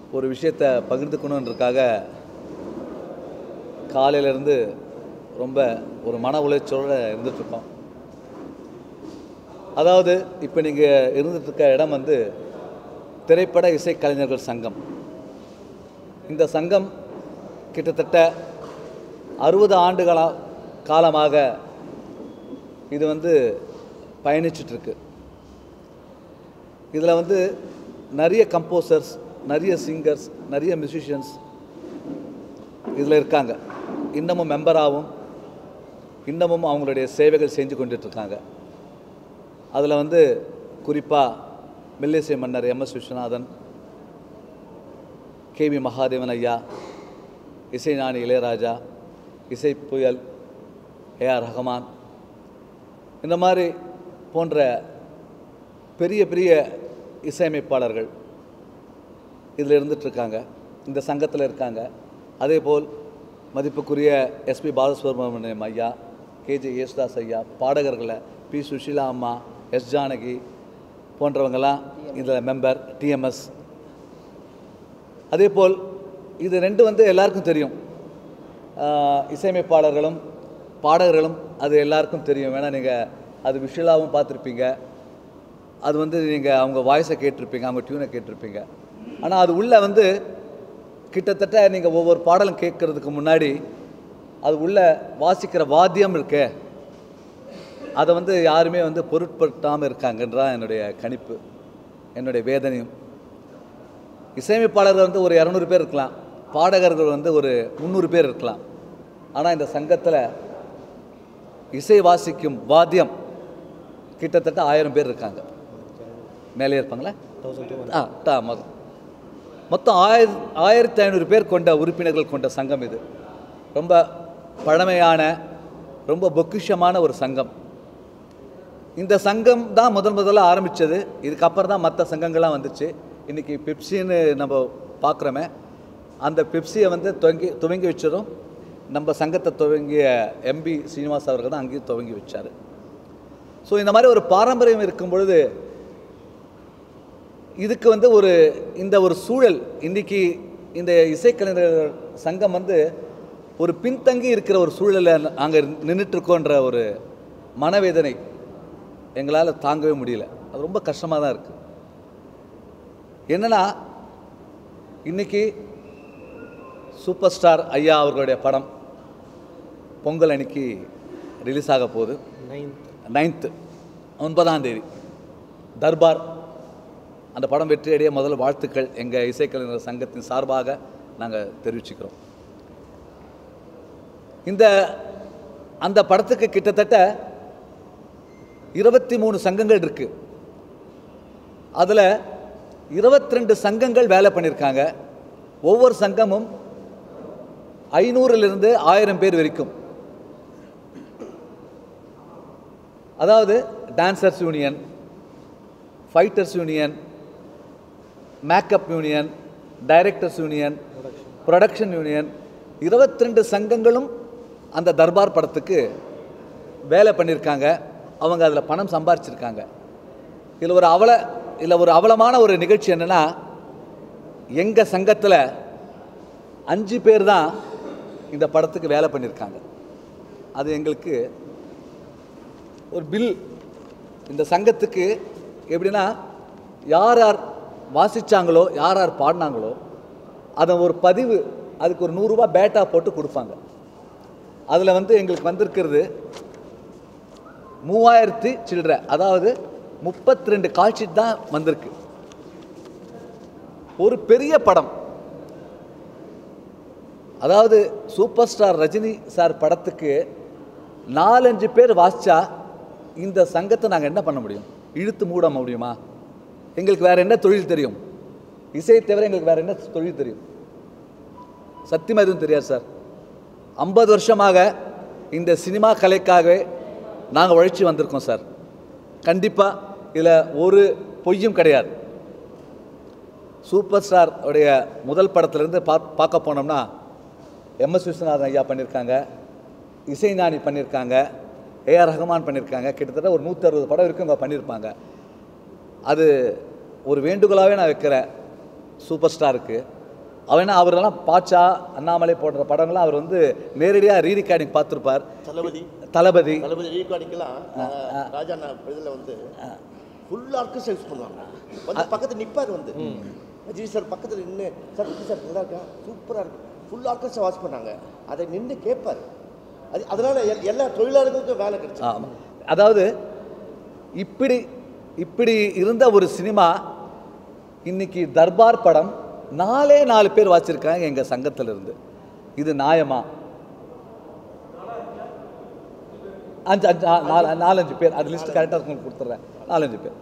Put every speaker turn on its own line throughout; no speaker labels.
ஒரு விஷயத்தை பகிர்ந்துக்கணுன்றதுக்காக காலையிலேருந்து ரொம்ப ஒரு மன உளைச்சலோடு இருந்துகிட்ருக்கோம் அதாவது இப்போ நீங்கள் இருந்துட்டு இருக்க இடம் வந்து திரைப்பட இசைக்கலைஞர்கள் சங்கம் இந்த சங்கம் கிட்டத்தட்ட அறுபது ஆண்டுகளா காலமாக இது வந்து பயணிச்சிட்ருக்கு இதில் வந்து நிறைய கம்போசர்ஸ் நிறைய சிங்கர்ஸ் நிறைய மியூசிஷியன்ஸ் இதில் இருக்காங்க இன்னமும் மெம்பராகவும் இன்னமும் அவங்களுடைய சேவைகள் செஞ்சு கொண்டுட்ருக்காங்க அதில் வந்து குறிப்பாக மெல்லிசை மன்னர் M S Viswanathan K V Mahadevan ஐயா இசைஞானி இளையராஜா இசை புயல் ஏ ஆர் ரஹமான் இந்த மாதிரி போன்ற பெரிய பெரிய இசையமைப்பாளர்கள் இதில் இருந்துகிட்ருக்காங்க இந்த சங்கத்தில் இருக்காங்க அதே போல் மதிப்புக்குரிய எஸ்பி பாலசுப்ரமணியம் ஐயா கேஜே யேசுதாஸ் ஐயா பாடகர்களை பி சுஷீலா அம்மா எஸ் ஜானகி போன்றவங்கெல்லாம் இதில் மெம்பர் டிஎம்எஸ் அதே போல் இது ரெண்டு வந்து எல்லாருக்கும் தெரியும் ஆஹ் இசையமைப்பாளர்களும் பாடகர்களும் அது எல்லாருக்கும் தெரியும் வேணா நீங்கள் அது விஷுவலாகவும் பார்த்துருப்பீங்க அது வந்து நீங்கள் அவங்க வாய்ஸை கேட்டிருப்பீங்க அவங்க டியூனை கேட்டிருப்பீங்க ஆனால் அது உள்ளே வந்து கிட்டத்தட்ட நீங்கள் ஒவ்வொரு பாடலும் கேட்குறதுக்கு முன்னாடி அது உள்ள வாசிக்கிற வாத்தியம் இருக்கே அதை வந்து யாருமே வந்து பொருட்படுத்தாமல் இருக்காங்கன்றான் என்னுடைய கணிப்பு என்னுடைய வேதனையும் இசையமைப்பாளர்கள் வந்து ஒரு இரநூறு பேர் இருக்கலாம் பாடகர்கள் வந்து ஒரு முந்நூறு பேர் இருக்கலாம் ஆனால் இந்த சங்கத்தில் இசை வாசிக்கும் வாத்தியம் கிட்டத்தட்ட ஆயிரம் பேர் இருக்காங்க மேலே இருப்பாங்களா ஆ டா மொத்தம் மொத்தம் ஆயிர ஆயிரத்தி ஐநூறு பேர் கொண்ட உறுப்பினர்கள் கொண்ட சங்கம் இது ரொம்ப பழமையான ரொம்ப பொக்கிஷமான ஒரு சங்கம் இந்த சங்கம் தான் முதல் முதல்ல ஆரம்பித்தது இதுக்கப்புறம் தான் மற்ற சங்கங்கள்லாம் வந்துச்சு இன்றைக்கி பெப்சின்னு நம்ம பார்க்குறோமே அந்த பெப்சியை வந்து துவங்கி துவங்கி வச்சதும் நம்ம சங்கத்தை துவங்கிய எம்பி சீனிவாஸ் அவர்கள் தான் அங்கேயும் துவங்கி வச்சார் ஸோ இந்த மாதிரி ஒரு பாரம்பரியம் இருக்கும் பொழுது இதுக்கு வந்து ஒரு இந்த ஒரு சூழல் இன்றைக்கி இந்த இசைக்கலைஞர்கள் சங்கம் வந்து ஒரு பின்தங்கி இருக்கிற ஒரு சூழலில் நாங்கள் நின்றுட்டுருக்கோன்ற ஒரு மனவேதனை எங்களால் தாங்கவே முடியல அது ரொம்ப கஷ்டமாக தான் இருக்குது என்னன்னா இன்னைக்கு சூப்பர் ஸ்டார் ஐயா அவர்களுடைய படம் பொங்கல் அன்னைக்கு ரிலீஸ் ஆக போகுது நைன்த்து ஒன்பதாம் தேதி தர்பார் அந்த படம் வெற்றியடைய முதல்ல வாழ்த்துக்கள் எங்கள் இசைக்கலைஞர் சங்கத்தின் சார்பாக நாங்கள் தெரிவிச்சுக்கிறோம் இந்த அந்த படத்துக்கு கிட்டத்தட்ட இருபத்தி மூணு சங்கங்கள் இருக்கு அதில் இருபத்தி ரெண்டு சங்கங்கள் வேலை பண்ணியிருக்காங்க ஒவ்வொரு சங்கமும் ஐநூறிலிருந்து ஆயிரம் பேர் வரைக்கும் அதாவது dancers union fighters union makeup union directors union production union இருபத்தி ரெண்டு சங்கங்களும் அந்த தர்பார் படத்துக்கு வேலை பண்ணியிருக்காங்க அவங்க அதில் பணம் சம்பாரிச்சிருக்காங்க இதில் ஒரு அவல இதில் ஒரு அவலமான ஒரு நிகழ்ச்சி என்னென்னா எங்கள் சங்கத்தில் அஞ்சு பேர் தான் இந்த படத்துக்கு வேலை பண்ணியிருக்காங்க அது எங்களுக்கு ஒரு பில் இந்த சங்கத்துக்கு எப்படின்னா யார் யார் வாசித்தாங்களோ யார் யார் பாடினாங்களோ அதை ஒரு பதிவு அதுக்கு ஒரு நூறுரூவா பேட்டா போட்டு கொடுப்பாங்க அதில் வந்து எங்களுக்கு வந்திருக்கிறது மூவாயிரத்தி சில்லற அதாவது முப்பத்தி ரெண்டு கால்ஷீட் தான் வந்திருக்கு ஒரு பெரிய படம் அதாவது சூப்பர் ஸ்டார் ரஜினி சார் படத்துக்கு நாலஞ்சு பேர் வாசிச்சா இந்த சங்கத்தை நாங்கள் என்ன பண்ண முடியும் இழுத்து மூட முடியுமா எங்களுக்கு வேற என்ன தொழில் தெரியும் இசையை தவிர எங்களுக்கு வேற என்ன தொழில் தெரியும் சத்தியமாக எதுவும் தெரியாது சார் ஐம்பது வருஷமாக இந்த சினிமா கலைக்காகவே நாங்கள் உழைச்சி வந்திருக்கோம் சார் கண்டிப்பாக இதில் ஒரு பொய்யும் கிடையாது சூப்பர் ஸ்டார் உடைய முதல் படத்துலேருந்து பா பார்க்க போனோம்னா எம்எஸ் விஸ்வநாதன் ஐயா பண்ணியிருக்காங்க இசைஞானி பண்ணியிருக்காங்க ஏஆர் ரஹ்மான் பண்ணியிருக்காங்க கிட்டத்தட்ட ஒரு நூற்றி அறுபது படம் வரைக்கும் இவங்க பண்ணியிருப்பாங்க அது ஒரு வேண்டுகோளாகவே நான் வைக்கிறேன் சூப்பர் ஸ்டாருக்கு அவன் அவரெல்லாம் பாச்சா அண்ணாமலை போன்ற படங்கள்லாம் அவர் வந்து நேரடியாக ரீ ரெக்கார்டிங் பார்த்துருப்பார்
தளபதி
தளபதி
தளபதி ரீகார்டிங்கெல்லாம் ராஜா நான் இதில் வந்து ஃபுல் ஆர்கெஸ்ட்ரா யூஸ் பண்ணுவாங்க வந்து பக்கத்தில் நிற்பார் வந்து விஜய் சார் பக்கத்தில் நின்று சார் விஜய் சார் நல்லா இருக்கா சூப்பராக இருக்கு ஃபுல் ஆர்கெஸ்ட்ரா வாட்ச் பண்ணாங்க அதை நின்று கேட்பார் அது அதனால எல்- எல்லா தொழிலாளர்களுக்கும் வேலை கிடைச்சு
ஆமாம் அதாவது இப்படி இப்படி இருந்த ஒரு சினிமா இன்னைக்கு தர்பார் படம் நாலே நாலு பேர் வாச்சிருக்காங்க எங்கள் சங்கத்துல இருந்து இது நியாயமா அஞ்சு அஞ்சு ஆ, நாலு நாலஞ்சு பேர் அது லிஸ்ட் கரெக்டாக உங்களுக்கு கொடுத்துட்றேன் நாலஞ்சு பேர்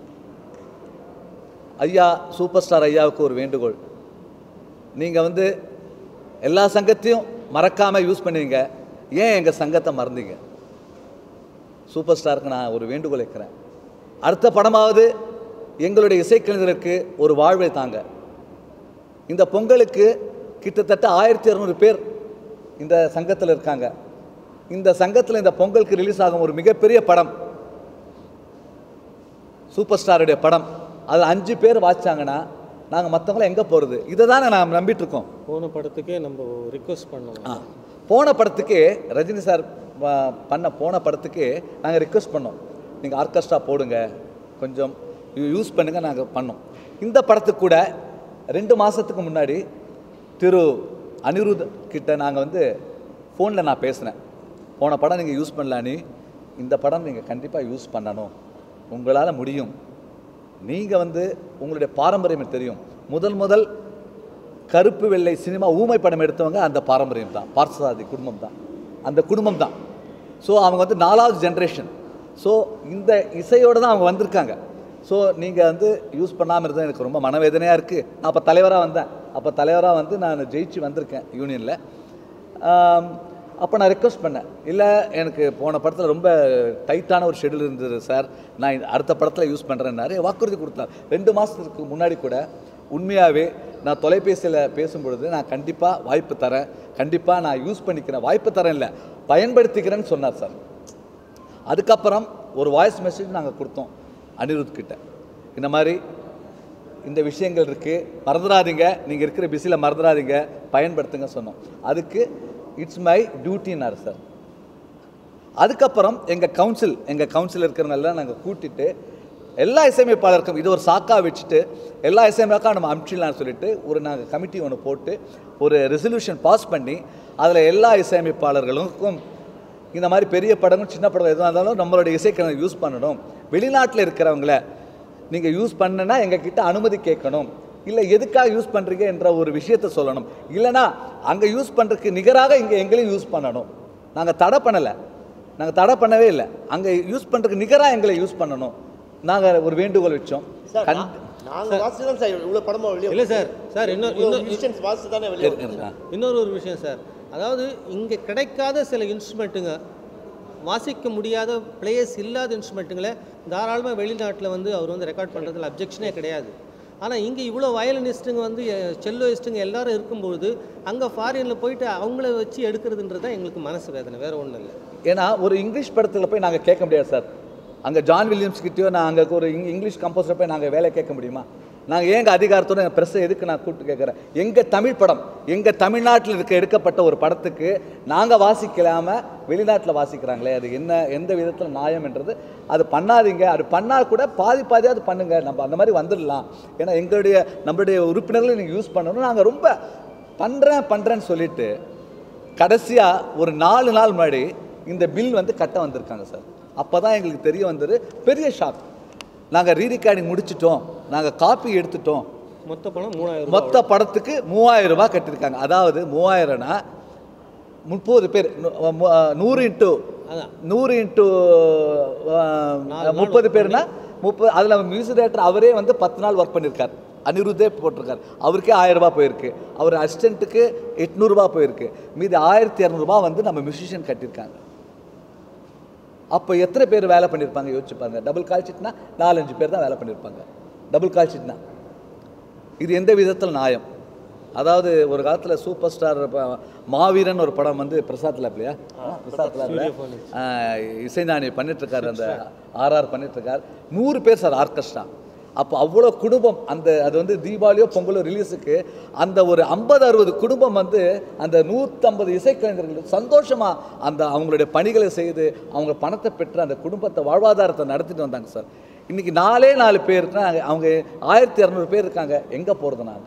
ஐயா சூப்பர் ஸ்டார் ஐயாவுக்கு ஒரு வேண்டுகோள் நீங்கள் வந்து எல்லா சங்கத்தையும் மறக்காமல் யூஸ் பண்ணுவீங்க ஏன் எங்கள் சங்கத்தை மறந்தீங்க சூப்பர் ஸ்டாருக்கு நான் ஒரு வேண்டுகோள் வைக்கிறேன் அடுத்த படமாவது எங்களுடைய இசைக்கலைஞருக்கு ஒரு வாழ்வை தாங்க இந்த பொங்கலுக்கு கிட்டத்தட்ட ஆயிரத்தி இரநூறு பேர் இந்த சங்கத்தில் இருக்காங்க இந்த சங்கத்தில் இந்த பொங்கலுக்கு ரிலீஸ் ஆகும் ஒரு மிகப்பெரிய படம் சூப்பர் ஸ்டாருடைய படம் அது அஞ்சு பேர் வாச்சாங்கன்னா நாங்கள் மற்றவங்களாம் எங்கே போகிறது இதை தானே நான் நம்பிட்டு இருக்கோம்
போன படத்துக்கே நம்ம ரிக்வஸ்ட் பண்ணோம்
ஆ போன படத்துக்கு ரஜினி சார் ப- பண்ண போன படத்துக்கு நாங்கள் ரிக்வெஸ்ட் பண்ணோம் நீங்கள் ஆர்கெஸ்ட்ரா போடுங்க கொஞ்சம் யூஸ் பண்ணுங்க நாங்கள் பண்ணோம் இந்த படத்துக்கு கூட ரெண்டு மாதத்துக்கு முன்னாடி திரு அனிருத் கிட்ட நாங்கள் வந்து ஃபோனில் நான் பேசினேன் போன படம் நீங்கள் யூஸ் பண்ணலான்னு இந்த படம் நீங்கள் கண்டிப்பாக யூஸ் பண்ணணும் உங்களால் முடியும் நீங்கள் வந்து உங்களுடைய பாரம்பரியம் எனக்கு தெரியும் முதல் முதல் கருப்பு வெள்ளை சினிமா ஊமை படம் எடுத்தவங்க அந்த பாரம்பரியம் தான் பார்த்தசாரதி குடும்பம் தான் அந்த குடும்பம் தான் ஸோ அவங்க வந்து நாலாவது ஜென்ரேஷன் ஸோ இந்த இசையோடு தான் அவங்க வந்திருக்காங்க ஸோ நீங்கள் வந்து யூஸ் பண்ணாமல் இருந்தது எனக்கு ரொம்ப மனவேதனையாக இருக்குது நான் அப்போ தலைவராக வந்தேன் அப்போ தலைவராக வந்து நான் ஜெயிச்சு வந்திருக்கேன் யூனியனில் அப்போ நான் ரெக்வஸ்ட் பண்ணேன் இல்லை எனக்கு போன படத்தில் ரொம்ப டைட்டான ஒரு ஷெடியூல் இருந்தது சார் நான் இந்த அடுத்த படத்தில் யூஸ் பண்ணுறேன்னாரு வாக்குறுதி கொடுத்தார் ரெண்டு மாதத்துக்கு முன்னாடி கூட உண்மையாகவே நான் தொலைபேசியில் பேசும்பொழுது நான் கண்டிப்பாக வாய்ப்பு தரேன் கண்டிப்பாக நான் யூஸ் பண்ணிக்கிறேன் வாய்ப்பு தரேன் இல்லை பயன்படுத்திக்கிறேன்னு சொன்னார் சார் அதுக்கப்புறம் ஒரு வாய்ஸ் மெசேஜ் நாங்கள் கொடுத்தோம் அனிருத் கிட்ட இந்த மாதிரி இந்த விஷயங்கள் இருக்குது மறந்துடாதீங்க நீங்கள் இருக்கிற பிஸியில் மறந்துடாதீங்க பயன்படுத்துங்க சொன்னோம் அதுக்கு இட்ஸ் மை டியூட்டின்னாரு சார் அதுக்கப்புறம் எங்கள் கவுன்சில் எங்கள் கவுன்சில் இருக்கிறவங்க எல்லாம் நாங்கள் கூட்டிட்டு எல்லா இசையமைப்பாளருக்கும் இது ஒரு சாக்கா வச்சுட்டு எல்லா இசையமைப்பாளருக்கும் நம்ம அனுப்பிச்சிடலாம்னு சொல்லிட்டு ஒரு நாங்கள் கமிட்டி ஒன்று போட்டு ஒரு ரெசல்யூஷன் பாஸ் பண்ணி அதில் எல்லா இசையமைப்பாளர்களுக்கும் இந்த மாதிரி பெரிய படங்கள் சின்ன படம் எதுவாக இருந்தாலும் நம்மளுடைய இசைக்கலை யூஸ் பண்ணணும் வெளிநாட்டில் இருக்கிறவங்கள நீங்கள் யூஸ் பண்ணுனா எங்ககிட்ட அனுமதி கேட்கணும் இல்லை எதுக்காக யூஸ் பண்ணுறீங்க என்ற ஒரு விஷயத்தை சொல்லணும் இல்லைனா அங்கே யூஸ் பண்ணுறதுக்கு நிகராக இங்கே எங்களையும் யூஸ் பண்ணணும் நாங்கள் தடை பண்ணலை நாங்கள் தடை பண்ணவே இல்லை அங்கே யூஸ் பண்ணுறதுக்கு நிகராக எங்களை யூஸ் பண்ணணும் நாங்கள் ஒரு வேண்டுகோள் வச்சோம்
சார்
கண்
நான்- நாங்க வாசிச்சு தான் சார் இவ்வளோ படமா வெளியே
இல்லை சார் சார் இன்னொரு இன்னொரு
மியூசிஷியன்ஸ் வாசிச்சு தானே வெளியே
இருக்கா?
இன்னொரு ஒரு விஷயம் சார் அதாவது இங்கே கிடைக்காத சில இன்ஸ்ட்ருமெண்ட்டுங்க வாசிக்க முடியாத பிளேயர்ஸ் இல்லாத இன்ஸ்ட்ருமெண்ட்டுங்களை தாராளமாக வெளிநாட்டில் வந்து அவர் வந்து ரெக்கார்ட் பண்ணுறதுல அப்ஜெக்ஷனே கிடையாது ஆனால் இங்கே இவ்வளோ வயலினிஸ்ட்டுங்க வந்து செல்லோயிஸ்ட்டுங்க எல்லாரும் இருக்கும்பொழுது அங்கே ஃபாரினில் போயிட்டு அவங்கள வச்சு எடுக்கிறதுன்றது தான் எங்களுக்கு மனசு வேதனை வேறு ஒன்றும் இல்லை
ஏன்னா ஒரு இங்கிலீஷ் படத்தில் போய் நாங்கள் கேட்க முடியாது சார் அங்கே ஜான் வில்லியம்ஸ் கிட்டயோ நான் அங்கே ஒரு இங் இங்கிலீஷ் கம்போசர் போய் நாங்கள் வேலை கேட்க முடியுமா நாங்கள் ஏங்க அதிகாரத்தோட ப்ரெஸ்ஸை எதுக்கு நான் கூப்பிட்டு கேட்குறேன் எங்கள் தமிழ் படம் எங்கள் தமிழ்நாட்டில் இருக்க எடுக்கப்பட்ட ஒரு படத்துக்கு நாங்கள் வாசிக்கலாமல் வெளிநாட்டில் வாசிக்கிறாங்களே அது என்ன எந்த விதத்தில் நியாயம்ன்றது அது பண்ணாதீங்க அது பண்ணால் கூட பாதி பாதியாவது பண்ணுங்க நம்ம அந்த மாதிரி வந்துடலாம் ஏன்னா எங்களுடைய நம்மளுடைய உறுப்பினர்களை நீங்கள் யூஸ் பண்ணணும் நாங்கள் ரொம்ப பண்ணுறேன் பண்ணுறேன்னு சொல்லிட்டு கடைசியாக ஒரு நாலு நாள் முன்னாடி இந்த பில் வந்து கட்ட வந்திருக்காங்க சார் அப்போ தான் எங்களுக்கு தெரிய வந்தது பெரிய ஷாக் நாங்கள் ரீ ரெக்கார்டிங் முடிச்சிட்டோம் நாங்கள் காப்பி எடுத்துட்டோம்
மொத்த பணம் மூணாயிரம் ரூபாய்
மொத்த படத்துக்கு மூவாயிரம் ரூபாய் கட்டியிருக்காங்க அதாவது மூவாயிரம்னா முப்பது பேர் நூ- மு- நூறு இன்ட்டு
அதான்.
நூறு இன்ட்டு முப்பது பேர்னா முப்பது அதில் மியூசிக் டேரக்டர் அவரே வந்து பத்து நாள் ஒர்க் பண்ணியிருக்கார் அனிருத்தே போட்டிருக்கார் அவருக்கே ஆயிரம் ரூபாய் போயிருக்கு அவர் அசிஸ்டண்ட்டுக்கு எட்நூறுபா போயிருக்கு மீதி ஆயிரத்தி இரநூறுபா வந்து நம்ம மியூசிஷியன் கட்டியிருக்காங்க அப்போ எத்தனை பேர் வேலை பண்ணியிருப்பாங்க யோசிச்சு பாருங்க டபுள் கால் ஷீட்னா நாலஞ்சு பேர் தான் வேலை பண்ணியிருப்பாங்க டபுள் கால் ஷீட்னா இது எந்த விதத்தில் நியாயம் அதாவது ஒரு காலத்தில் சூப்பர் ஸ்டார் ப- மாவீரன் ஒரு படம் வந்து பிரசாத் லேப்லையா பிரசாத் லேப்ல இசைஞானி பண்ணிட்டு இருக்காரு அந்த ஆர்ஆர் பண்ணிட்டு இருக்கார் நூறு பேர் சார் ஆர்கெஸ்ட்ரா அப்போ அவ்வளோ குடும்பம் அந்த அது வந்து தீபாவளியோ பொங்கலோ ரிலீஸுக்கு அந்த ஒரு ஐம்பது அறுபது குடும்பம் வந்து அந்த நூற்றம்பது இசைக்கலைஞர்கள் சந்தோஷமாக அந்த அவங்களுடைய பணிகளை செய்து அவங்க பணத்தை பெற்று அந்த குடும்பத்தை வாழ்வாதாரத்தை நடத்திட்டு வந்தாங்க சார் இன்றைக்கி நாலே நாலு பேருக்குனா அவங்க ஆயிரத்தி இரநூறு பேர் இருக்காங்க எங்கே போகிறது நாங்கள்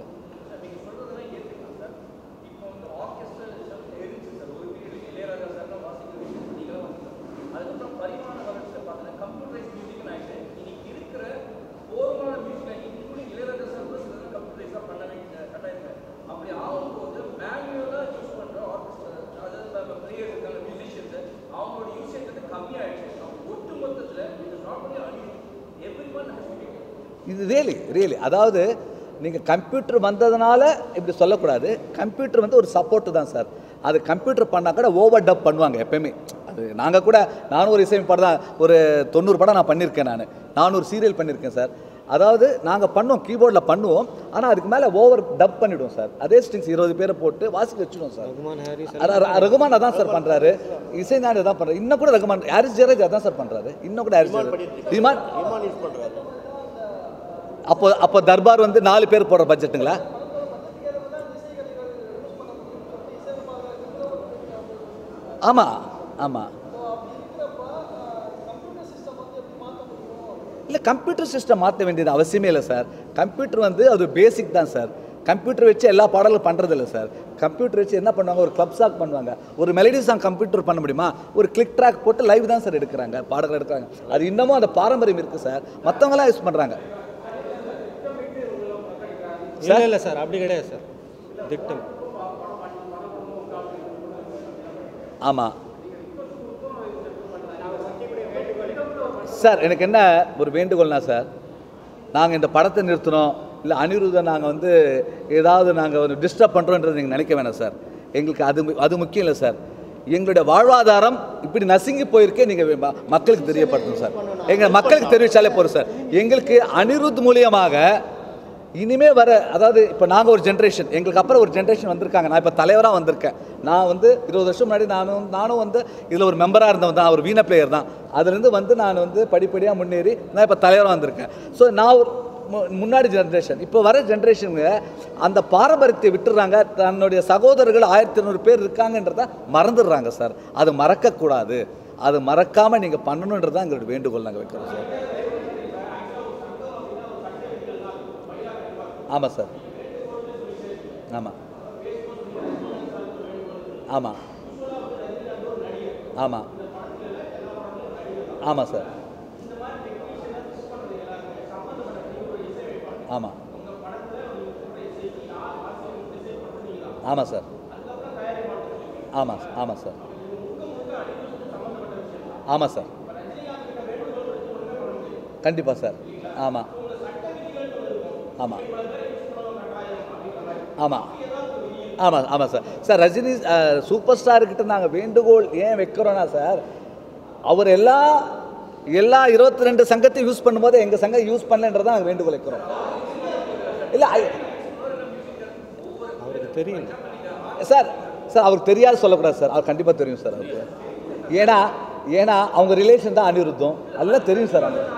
இது ரியலி ரியலி அதாவது நீங்கள் கம்ப்யூட்டர் வந்ததுனால இப்படி சொல்லக்கூடாது கம்ப்யூட்டர் வந்து ஒரு சப்போர்ட்டு தான் சார் அது கம்ப்யூட்டர் பண்ணால் கூட ஓவர் டப் பண்ணுவாங்க எப்பயுமே அது நாங்கள் கூட நானும் ஒரு இசையமைப்பாளர் தான் ஒரு தொண்ணூறு படம் நான் பண்ணியிருக்கேன் நான் நானூறு சீரியல் பண்ணியிருக்கேன் சார் அதாவது நாங்கள் பண்ணுவோம் கீபோர்டில் பண்ணுவோம் ஆனால் அதுக்கு மேலே ஓவர் டப் பண்ணிவிடுவோம் சார் அதே ஸ்ட்ரிங்ஸ் இருபது பேரை போட்டு வாசிக்க வச்சுடுவோம் சார்
ரகுமான் ஹாரிஸ்
அர- அர- ரகுமான் அதான் சார் பண்றாரு இசைஞானி அதான் பண்றாரு இன்னும் கூட ரகுமான் ஹாரிஸ் ஜெயராஜ் அதான் சார் பண்றாரு இன்னும் கூட ஹாரிஸ் ஜெயராஜ் விமான்
விமான் யூஸ் பண்ணுறாரு
அப்போ அப்போ தர்பார் வந்து நாலு பேர் போடுற பட்ஜெட்டுங்களா ஆமா ஆமா இல்லை கம்ப்யூட்டர் சிஸ்டம் மாற்ற வேண்டியது அவசியமே இல்லை சார் கம்ப்யூட்டர் வந்து அது பேசிக் தான் சார் கம்ப்யூட்டர் வச்சு எல்லா பாடலும் பண்ணுறது இல்லை சார் கம்ப்யூட்டர் வச்சு என்ன பண்ணுவாங்க ஒரு கிளப் சாங் பண்ணுவாங்க ஒரு மெலடி சாங் கம்ப்யூட்டர் பண்ண முடியுமா ஒரு கிளிக் ட்ராக் போட்டு லைவ் தான் சார் எடுக்கிறாங்க பாடல்கள் எடுக்கிறாங்க அது இன்னமும் அந்த பாரம்பரியம் இருக்குது சார் மற்றவங்களாம் யூஸ் பண்ணுறாங்க
இல்லை இல்லை சார் அப்படி கிடையாது சார் திட்டம்
ஆமாம் சார் எனக்கு என்ன ஒரு வேண்டுகோள்னா சார் நாங்கள் இந்த படத்தை நிறுத்தினோம் இல்லை அனிருத்தை நாங்கள் வந்து ஏதாவது நாங்கள் வந்து டிஸ்டர்ப் பண்ணுறோன்றது நீங்கள் நினைக்க வேணாம் சார் எங்களுக்கு அது மு- அது முக்கியம் இல்லை சார் எங்களுடைய வாழ்வாதாரம் இப்படி நசுங்கி போயிருக்கே நீங்கள் மக்களுக்கு தெரியப்படுத்தணும் சார் எங்கள் மக்களுக்கு தெரிவிச்சாலே போதும் சார் எங்களுக்கு அனிருத் மூலியமாக இனிமே வர அதாவது இப்போ நாங்கள் ஒரு ஜென்ரேஷன் எங்களுக்கு அப்புறம் ஒரு ஜென்ரேஷன் வந்திருக்காங்க நான் இப்போ தலைவராக வந்திருக்கேன் நான் வந்து இருபது வருஷம் முன்னாடி நானும் நானும் வந்து இதில் ஒரு மெம்பராக இருந்தவன் தான் ஒரு வீண பிளேயர் தான் அதுலேருந்து வந்து நான் வந்து படிப்படியாக முன்னேறி நான் இப்போ தலைவராக வந்திருக்கேன் ஸோ நான் ஒரு மு- முன்னாடி ஜென்ரேஷன் இப்போ வர ஜென்ரேஷனுங்க அந்த பாரம்பரியத்தை விட்டுறாங்க தன்னுடைய சகோதரர்கள் ஆயிரத்தி இரநூறு பேர் இருக்காங்கன்றத மறந்துடுறாங்க சார் அது மறக்கக்கூடாது அது மறக்காமல் நீங்கள் பண்ணணுன்றது தான் எங்களுடைய வேண்டுகோள் நாங்கள் வைக்கிறோம் சார் ஆமாம் சார் ஆமாம் ஆமாம் ஆமாம் ஆமாம் சார் ஆமாம் ஆமாம் சார் ஆமாம் ஆமாம் சார் ஆமாம் சார் கண்டிப்பாக சார் ஆமாம் ஆமாம் ஆமாம் ஆமாம் ஆமாம் sir sir Rajini ah, super ஸ்டார்கிட்ட நாங்கள் வேண்டுகோள் ஏன் வைக்கிறோன்னா சார் அவர் எல்லா எல்லா இருபத்தி ரெண்டு சங்கத்தையும் யூஸ் பண்ணும்போது எங்கள் சங்கம் யூஸ் பண்ணலன்றதை நாங்கள் வேண்டுகோள் வைக்கிறோம் இல்லை
அவருக்கு தெரியும்
சார் சார் அவருக்கு தெரியாது சொல்லக்கூடாது சார் அவர் கண்டிப்பாக தெரியும் சார் அவருக்கு ஏன்னா ஏன்னா அவங்க ரிலேஷன் தான் அனிருத்தம் அதெல்லாம் தெரியும் சார் அவங்க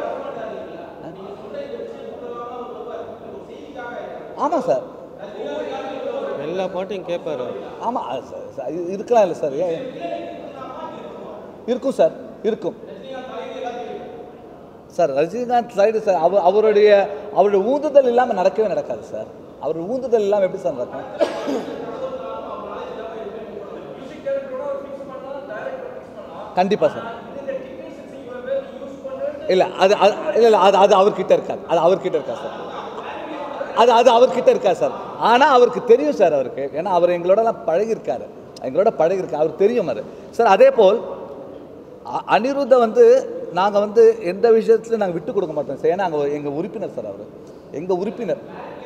ஆமாம் சார்
எல்லா பாட்டையும் கேட்பாரு அவர்.
ஆமாம் சார் சார் இது இருக்கலாம் இல்லை சார் ஏன் இருக்கும் சார் இருக்கும் சார் ரஜினிகாந்த் சைடு சார் அவர் அவருடைய அவருடைய ஊந்துதல் இல்லாமல் நடக்கவே நடக்காது சார் அவர் ஊந்துதல் இல்லாமல் எப்படி சார் நடக்கும் கண்டிப்பாக சார் இல்லை அது அது- இல்லை இல்லை அது அது அவர்கிட்ட இருக்காது அது அவர்கிட்ட இருக்கா சார் அது அது அவர்கிட்ட இருக்கா சார் ஆனால் அவருக்கு தெரியும் சார் அவருக்கு ஏன்னா அவர் எங்களோடலாம் பழகியிருக்காரு எங்களோட பழகியிருக்காரு அவருக்கு தெரியும் அது சார் அதே போல் அ- அனிருத்த வந்து நாங்கள் வந்து எந்த விஷயத்துலையும் நாங்கள் விட்டு கொடுக்க மாட்டோம் சார் ஏன்னா நாங்கள் எங்கள் உறுப்பினர் சார் அவர் எங்கள் உறுப்பினர்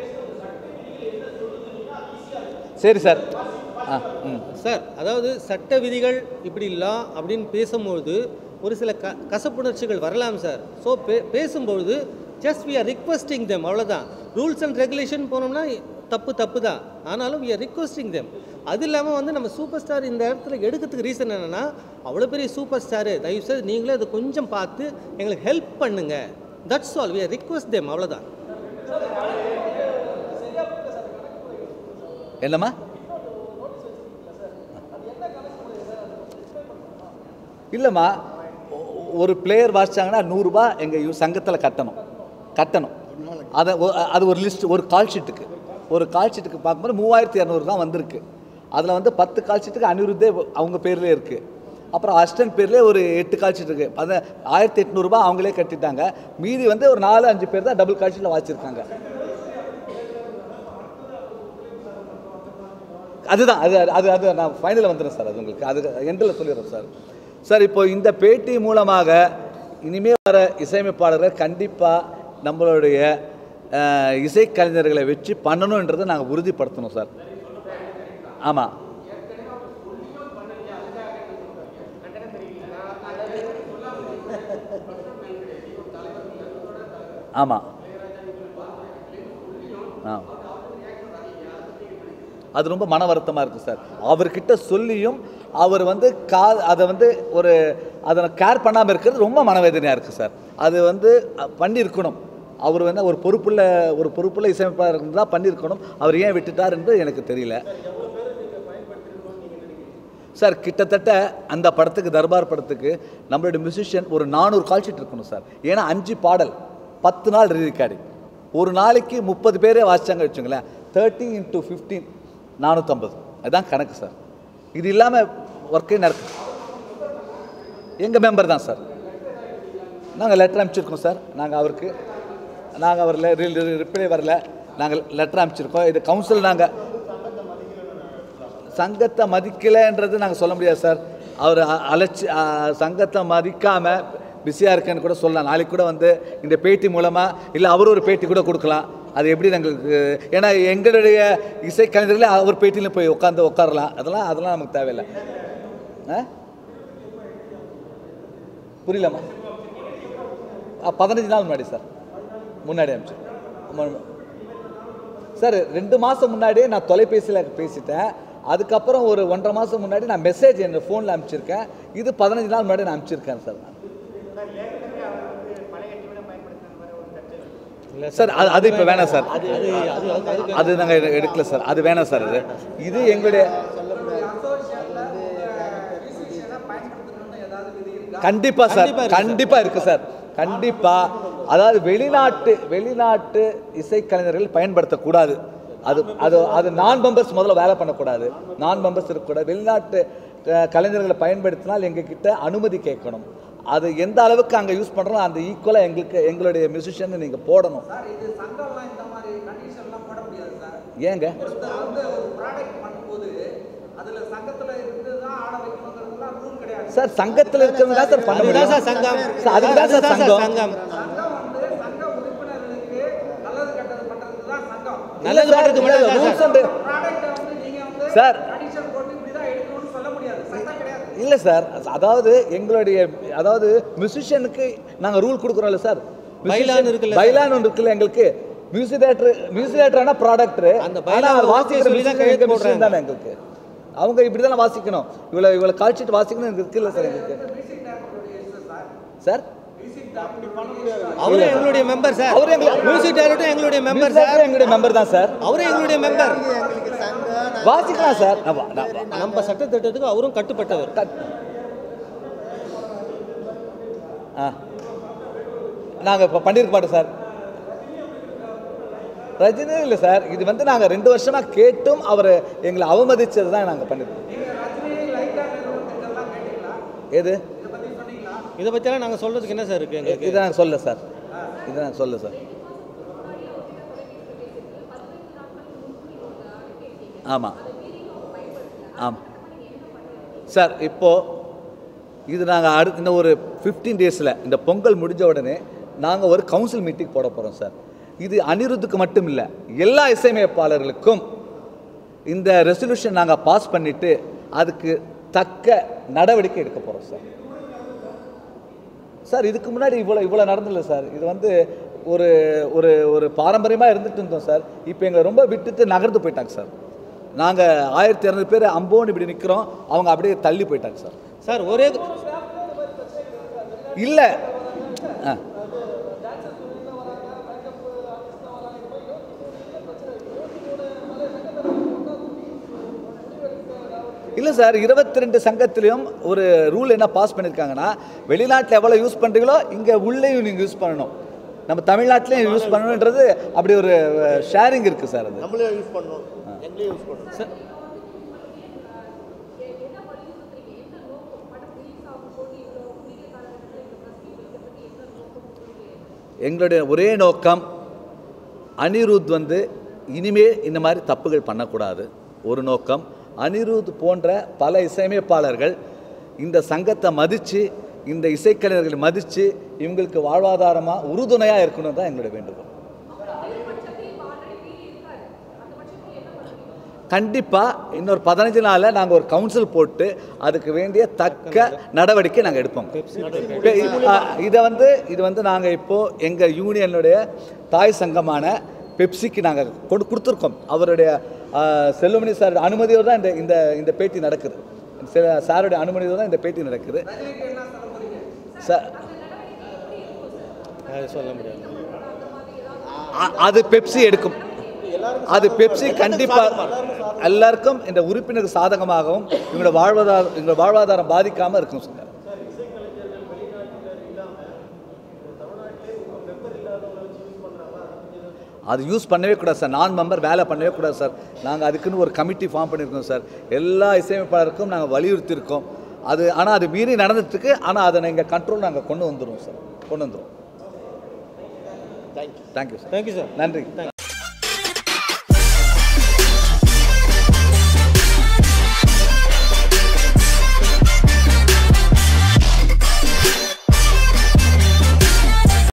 சரி சார் ஆ ம்
சார் அதாவது சட்ட விதிகள் இப்படி லா அப்படின்னு பேசும்பொழுது ஒரு சில க கசப்புணர்ச்சிகள் வரலாம் சார் ஸோ பே பேசும்பொழுது just we are requesting them அவ்வளோதான் ரூல்ஸ் அண்ட் ரெகுலேஷன் போனோம்னா தப்பு தப்பு தான் ஆனாலும் we are requesting them அது இல்லாமல் வந்து நம்ம சூப்பர் ஸ்டார் இந்த இடத்துல எடுக்கிறதுக்கு ரீசன் என்னென்னா அவ்வளோ பெரிய சூப்பர் ஸ்டாரு தயவுசெய்து நீங்களே அதை கொஞ்சம் பார்த்து எங்களுக்கு ஹெல்ப் பண்ணுங்க that's all we request them அவ்வளோதான்
என்னம்மா இல்லைம்மா ஒ- ஒரு பிளேயர் வாசிச்சாங்கன்னா நூறுரூபா எங்கள் சங்கத்தில் கட்டணும் கட்டணும் அதை ஒ- அது ஒரு லிஸ்ட் ஒரு கால் ஷீட்டுக்கு ஒரு கால் ஷீட்டுக்கு பார்க்கும்போது மூவாயிரத்தி இரநூறு தான் வந்திருக்கு அதில் வந்து பத்து கால் ஷீட்டுக்கு அனிருத்தே அவங்க பேர்லேயே இருக்குது அப்புறம் அசிஸ்டன்ட் பேர்லேயே ஒரு எட்டு கால் ஷீட் இருக்குது அது ஆயிரத்தி எட்நூறுபா அவங்களே கட்டிட்டாங்க மீதி வந்து ஒரு நாலு அஞ்சு பேர் தான் டபுள் கால் ஷீட்டில் வாசிச்சிருக்காங்க அதுதான் அது அது அது நான் ஃபைனலில் வந்துடுறேன் சார் அது உங்களுக்கு அது எண்டில் சொல்லிடுறேன் சார் சார் இப்போ இந்த பேட்டி மூலமாக இனிமே வர இசையமைப்பாளர்கள் கண்டிப்பாக நம்மளுடைய அஹ், இசைக்கலைஞர்களை வச்சு பண்ணணுன்றதை நாங்கள் உறுதிப்படுத்தணும் சார் ஆமாம் ஆமாம் ஆ அது ரொம்ப மன வருத்தமாக இருக்குது சார் அவர்கிட்ட சொல்லியும் அவர் வந்து கா அதை வந்து ஒரு அதை கேர் பண்ணாமல் இருக்கிறது ரொம்ப மனவேதனையாக இருக்குது சார் அது வந்து அ, பண்ணியிருக்கணும் அவர் வந்து ஒரு பொறுப்புள்ள ஒரு பொறுப்புள்ள இசையமைப்பாளர் இருந்தால் பண்ணியிருக்கணும் அவர் ஏன் விட்டுட்டார் என்று எனக்கு தெரியல சார் கிட்டத்தட்ட அந்த படத்துக்கு தர்பார் படத்துக்கு நம்மளுடைய மியூசிஷியன் ஒரு நானூறு கால் ஷீட் இருக்கணும் சார் ஏன்னா அஞ்சு பாடல் பத்து நாள் ரீ ரெக்கார்டிங் ஒரு நாளைக்கு முப்பது பேரே வாசிச்சாங்க வச்சுங்களேன் தேர்ட்டி இன்ட்டு ஃபிஃப்டீன் நானூற்றம்பது அதுதான் கணக்கு சார் இது இல்லாமல் ஒர்க்கே நடக்கு எங்கள் மெம்பர் தான் சார் நாங்கள் லெட்டர் அனுப்பிச்சிருக்கோம் சார் நாங்கள் அவருக்கு நாங்கள் அவர் ரிப்ளை வரல நாங்கள் லெட்டர் அனுப்பிச்சிருக்கோம் இது கவுன்சில் நாங்கள் சங்கத்தை மதிக்கலைன்றது நாங்கள் சொல்ல முடியாது சார் அவர் அ- அலட்சி அ, சங்கத்தை மதிக்காமல் பிஸியாக இருக்கேன்னு கூட சொல்லலாம் நாளைக்கு கூட வந்து இந்த பேட்டி மூலமாக இல்லை அவர் ஒரு பேட்டி கூட கொடுக்கலாம் அது எப்படி எங்களுக்கு ஏன்னா எங்களுடைய இசைக்கலைஞர்களே அவர் பேட்டியில் போய் உட்காந்து உட்காரலாம் அதெல்லாம் அதெல்லாம் நமக்கு தேவையில்லை ஆ புரியலம்மா ஆ, பதினஞ்சு நாள் முன்னாடி சார் முன்னாடி அனுப்பிச்சு ஆமா. சார் ரெண்டு மாதம் முன்னாடியே நான் தொலைபேசியில் பேசிட்டேன் அதுக்கப்புறம் ஒரு ஒன்றரை மாதம் முன்னாடி நான் மெசேஜ் என் ஃபோனில் அனுப்பிச்சிருக்கேன் இது பதினஞ்சு நாள் முன்னாடி நான் அனுப்பிச்சிருக்கேன் சார் நான் சார் அது அது இப்போ வேணாம் சார்
அது அது அது அது
அது நாங்கள் எடுக்கல சார் அது வேணாம் சார் அது இது எங்களுடைய கண்டிப்பா சார்
கண்டிப்பா இருக்கு சார்.
கண்டிப்பா இருக்கு சார் கண்டிப்பா அதாவது வெளிநாட்டு வெளிநாட்டு இசைக்கலைஞர்கள் பயன்படுத்தக்கூடாது அது அது அது நான் மெம்பர்ஸ் முதல்ல வேலை பண்ணக்கூடாது நான் மெம்பர்ஸ் இருக்கக்கூடாது வெளிநாட்டு அஹ், கலைஞர்களை பயன்படுத்தினால் எங்ககிட்ட அனுமதி கேட்கணும் அது எந்த அளவுக்கு அங்கே யூஸ் பண்ணுறோம் அந்த ஈக்குவலாக எங்களுக்கு எங்களுடைய மியூசிஷியன் நீங்கள் போடணும்
சார் இது சங்கம்லாம் இந்த மாதிரி கண்டிஷன்லாம் போட முடியாது சார்
ஏங்க
ஒருத்தர் வந்து ஒரு ப்ராடக்ட் பண்ணும்போது அதுல சங்கத்துல இருந்து தான் ஆட வைக்கணுங்கிறதுலாம் ரூல் கிடையாது
சார் சங்கத்தில் இருக்கிறவங்க தான் சார் பண்ண
அதுதான்
முடியும்
சார் சங்கம்
சார், அதுக்கு தான் சார்
அதுதான்
சங்கம்.
சங்கம்
சங்கம் வந்து சங்க உறுப்பினர்களுக்கு நல்லது கெட்டது பண்றதுக்கு தான் சங்கம்
நல்லது
இல்ல சார்,
பண்றது மட்டும் தான்
rules
சார்.
and-
ப்ராடக்ட்டை வந்து நீங்க வந்து
சார்.
கண்டிஷன் போட்டு இப்படி தான் எடுக்கணும்னு சொல்ல முடியாது சட்டம் கிடையாது
இல்லை சார் அதாவது எங்களுடைய அதாவது மியூசிஷியனுக்கு நாங்கள் ரூல் கொடுக்குறோம்ல சார்
பைலான் இருக்குல்ல சார்?
பைலான் ஒன்று இருக்குல்ல எங்களுக்கு மியூசிக் டேரக்டர் மியூசிக் டேரக்டர்னா ப்ராடக்ட்
அந்த பைலான்
வாசிக்கிற
சொல்லி தான்
musician
கையெழுத்து
எங்க musician
போடுறாங்க.
தானே எங்களுக்கு அவங்க இப்படி தானே வாசிக்கணும் இவ்வளோ இவ்வளோ கால்ஷீட் வாசிக்கணும் எனக்கு இருக்குல்ல சார் எங்களுக்கு
மியூசிக் டைரக்டருடைய இஷ்டம் சார்
சார்
மியூசிக் டைரக்டர் பண்ண முடியாது
அவரும் எங்களுடைய மெம்பர் சார்
அவரும் எங்களு-
மியூசிக் டைரக்டரும் எங்களுடைய மெம்பர்
Music
சார்
director எங்களுடைய மெம்பர் தான் சார்
அவரும் எங்களுடைய மெம்பர்
எங்களுக்கு சங்கம்
வாசிக்கலாம் சார் நான் வா- நான் வா-
நம்ம சட்டத்திட்டத்துக்கு அவரும் கட்டுப்பட்டவர்
கட்- ஆ நாங்கள் இப்போ பண்ணியிருக்க மாட்டோம் சார் ரஜினி இல்லை சார் இது வந்து நாங்கள் ரெண்டு வருஷமாக கேட்டும் அவர் எங்களை அவமதிச்சது தான் நாங்கள் பண்ணியிருக்கோம் எது
இதை பற்றியெல்லாம் நாங்கள் சொல்றதுக்கு என்ன சார் இருக்கு எங்களுக்கு
இதை நாங்கள் சொல்ல சார் இதை நாங்கள் சொல்ல சார் ஆமாம் ஆமாம் சார் இப்போது இது நாங்கள் அடுத்து இன்னும் ஒரு ஃபிஃப்டீன் டேஸில் இந்த பொங்கல் முடிஞ்ச உடனே நாங்கள் ஒரு கவுன்சில் மீட்டிங் போட போகிறோம் சார் இது அனிருத்துக்கு மட்டும் இல்லை எல்லா இசையமைப்பாளர்களுக்கும் இந்த ரெசல்யூஷன் நாங்கள் பாஸ் பண்ணிவிட்டு அதுக்கு தக்க நடவடிக்கை எடுக்க போகிறோம் சார் சார் இதுக்கு முன்னாடி இவ்வளோ இவ்வளோ நடந்தில்ல சார் இது வந்து ஒரு ஒரு ஒரு பாரம்பரியமாக இருந்துட்டு இருந்தோம் சார் இப்போ எங்களை ரொம்ப விட்டுட்டு நகர்ந்து போயிட்டாங்க சார் நாங்கள் ஆயிரத்தி இரநூறு பேர் அம்போன்னு இப்படி நிற்கிறோம் அவங்க அப்படியே தள்ளி போயிட்டாங்க சார்
சார் ஒரே
இல்லை ஆ இல்லை சார் இருபத்தி ரெண்டு சங்கத்திலையும் ஒரு ரூல் என்ன பாஸ் பண்ணியிருக்காங்கன்னா வெளிநாட்டில் எவ்வளோ யூஸ் பண்ணுறீங்களோ இங்கே உள்ளேயும் நீங்கள் யூஸ் பண்ணணும் நம்ம தமிழ்நாட்டிலையும் யூஸ் பண்ணணுன்றது அப்படி ஒரு ஷேரிங் இருக்குது சார் அது
நம்மளே யூஸ் பண்ணணும் எங்களே யூஸ் பண்ணணும்
சார்
எங்களுடைய ஒரே நோக்கம் அனிருத் வந்து இனிமே இந்த மாதிரி தப்புகள் பண்ணக்கூடாது ஒரு நோக்கம் அனிருத் போன்ற பல இசையமைப்பாளர்கள் இந்த சங்கத்தை மதித்து இந்த இசைக்கலைஞர்களை மதித்து இவங்களுக்கு வாழ்வாதாரமாக உறுதுணையாக இருக்கணும் தான் எங்களுடைய வேண்டுகோள் கண்டிப்பாக இன்னொரு பதினஞ்சு நாளில் நாங்கள் ஒரு கவுன்சில் போட்டு அதுக்கு வேண்டிய தக்க நடவடிக்கை நாங்கள் எடுப்போம் இப்ப இ- ஆ, இதை வந்து இது வந்து நாங்கள் இப்போது எங்கள் யூனியனுடைய தாய் சங்கமான பெப்சிக்கு நாங்கள் கொண்டு கொடுத்துருக்கோம் அவருடைய ஆ, செல்வமணி சார் அனுமதியோடு தான் இந்த இந்த இந்த பேட்டி நடக்குது சில சாருடைய அனுமதியோடு தான் இந்த பேட்டி நடக்குது சார்
அது சொல்ல முடியாது
அ- அது பெப்சி எடுக்கும் அது பெப்சி கண்டிப்பாக எல்லாருக்கும் இந்த உறுப்பினருக்கு சாதகமாகவும் இவங்களோட வாழ்வாதாரம் எங்களோட வாழ்வாதாரம் பாதிக்காமல் இருக்கும் சார் அது யூஸ் பண்ணவே கூடாது சார் நான் மெம்பர் வேலை பண்ணவே கூடாது சார் நாங்கள் அதுக்குன்னு ஒரு கமிட்டி ஃபார்ம் பண்ணியிருக்கோம் சார் எல்லா இசையமைப்பாளருக்கும் நாங்கள் வலியுறுத்தியிருக்கோம் அது ஆனால் அது மீறி நடந்துட்டுருக்கு ஆனால் அதை எங்கள் கண்ட்ரோல் நாங்கள் கொண்டு வந்துடுவோம் சார் கொண்டு வந்துடுவோம்
thank you
thank you sir
thank you sir
நன்றி